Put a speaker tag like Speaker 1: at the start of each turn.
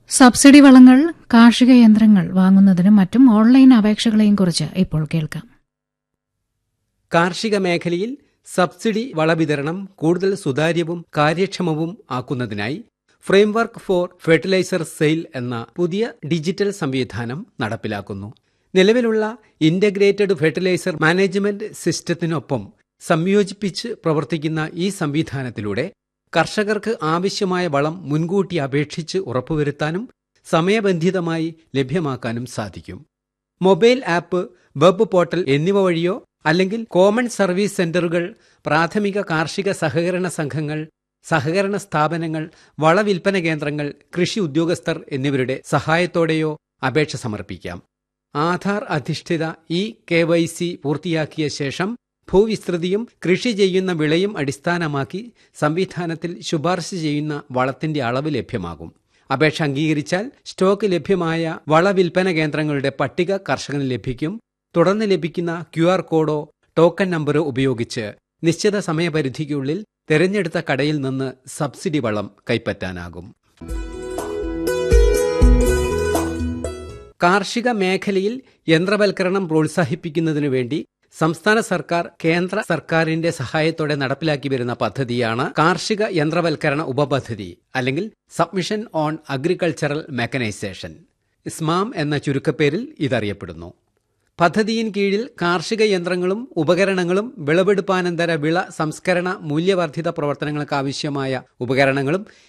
Speaker 1: subsidy വളങ്ങൾ കാർഷിക യന്ത്രങ്ങൾ വാങ്ങുന്നതിനും മറ്റും ഓൺലൈൻ അപേക്ഷകളെയും കുറിച്ച് ഇപ്പോൾ കേൾക്കാം
Speaker 2: കാർഷിക മേഖലയിൽ സബ്സിഡി വളവിതരണം കൂടുതൽ സുതാര്യവും കാര്യക്ഷമവും ആക്കുന്നതിനായി ഫ്രെയിംവർക്ക് ഫോർ ഫെർട്ടിലൈസർ സെയിൽ എന്ന പുതിയ ഡിജിറ്റൽ സംവിധാനം നടപ്പിലാക്കുന്നു നിലവിലുള്ള ഇന്റഗ്രേറ്റഡ് ഫെർട്ടിലൈസർ മാനേജ്മെന്റ് സിസ്റ്റത്തിനൊപ്പം സംയോജിപ്പിച്ച് പ്രവർത്തിക്കുന്ന ഈ സംവിധാനത്തിലൂടെ കർഷകർക്ക് ആവശ്യമായ വളം മുൻകൂട്ടി അപേക്ഷിച്ച് ഉറപ്പുവരുത്താനും സമയബന്ധിതമായി ലഭ്യമാക്കാനും സാധിക്കും മൊബൈൽ ആപ്പ് വെബ് പോർട്ടൽ എന്നിവ വഴിയോ അല്ലെങ്കിൽ കോമൺ സർവീസ് സെന്ററുകൾ പ്രാഥമിക കാർഷിക സഹകരണ സംഘങ്ങൾ സഹകരണ സ്ഥാപനങ്ങൾ വളവിൽപ്പന കേന്ദ്രങ്ങൾ കൃഷി ഉദ്യോഗസ്ഥർ എന്നിവരുടെ സഹായത്തോടെയോ അപേക്ഷ സമർപ്പിക്കാം ആധാർ അധിഷ്ഠിത ഇ കെ വൈ സി പൂർത്തിയാക്കിയ ശേഷം ഭൂവിസ്തൃതിയും കൃഷി ചെയ്യുന്ന വിളയും അടിസ്ഥാനമാക്കി സംവിധാനത്തിൽ ശുപാർശ ചെയ്യുന്ന വളത്തിന്റെ അളവ് ലഭ്യമാകും അപേക്ഷ അംഗീകരിച്ചാൽ സ്റ്റോക്ക് ലഭ്യമായ വളവിൽപ്പന കേന്ദ്രങ്ങളുടെ പട്ടിക കർഷകന് ലഭിക്കും തുടർന്ന് ലഭിക്കുന്ന ക്യു ആർ കോഡോ ടോക്കൺ നമ്പറോ ഉപയോഗിച്ച് നിശ്ചിത സമയപരിധിക്കുള്ളിൽ തിരഞ്ഞെടുത്ത കടയിൽ നിന്ന് സബ്സിഡി വളം കൈപ്പറ്റാനാകും കാർഷിക മേഖലയിൽ യന്ത്രവൽക്കരണം പ്രോത്സാഹിപ്പിക്കുന്നതിനു വേണ്ടി സംസ്ഥാന സർക്കാർ കേന്ദ്ര സർക്കാരിന്റെ സഹായത്തോടെ നടപ്പിലാക്കി വരുന്ന പദ്ധതിയാണ് കാർഷിക യന്ത്രവൽക്കരണ ഉപപദ്ധതി അല്ലെങ്കിൽ submission on agricultural mechanisation SMAM എന്ന ചുരുക്കപ്പേരിൽ ഇതറിയപ്പെടുന്നു പദ്ധതിയിൻ കീഴിൽ കാർഷിക യന്ത്രങ്ങളും ഉപകരണങ്ങളും വിളവെടുപ്പാനന്തര വിള സംസ്കരണ മൂല്യവർദ്ധിത പ്രവർത്തനങ്ങൾക്ക് ആവശ്യമായ ഉപകരണങ്ങളും